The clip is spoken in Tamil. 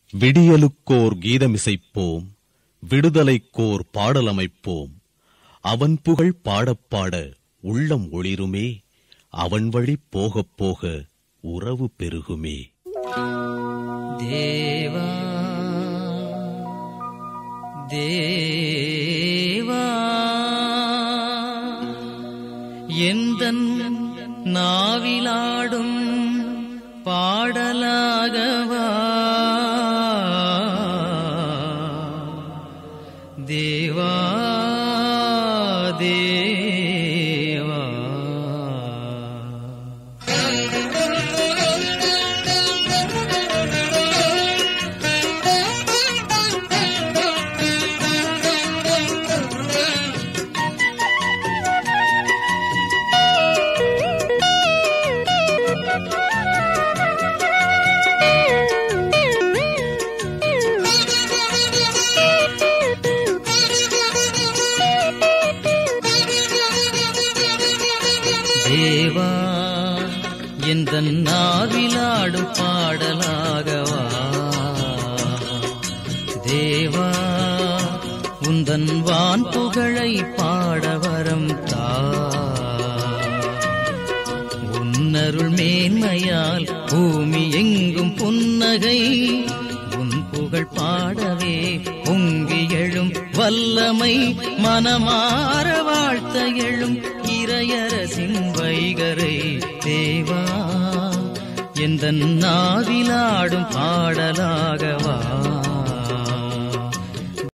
விடியலுக்கோர் கீதமிசைப்போம் விடுதலைக்கோர் பாடலமைப்போம் அவன் புகழ் பாடப் பாட உள்ளம் ஒளிருமே அவன் வழி போகப் போக உறவு பெருகுமே தேவா தேவா எந்தன் நாவிலாடும் பாடலாகவா தேவா தேவா தேவா எந்த நாவிலாடும் பாடலாகவா தேவா உந்தன் வான் புகழை பாட வரம் தா உன்னருள் மேன்மையால் பூமி எங்கும் புன்னகை உன் புகழ் பாடவே பொங்கி எழும் வல்லமை மனமாற வாழ்த்த எழும் இறையரசின் வைகரை தேவா எந்த நாவிலாடும் பாடலாகவா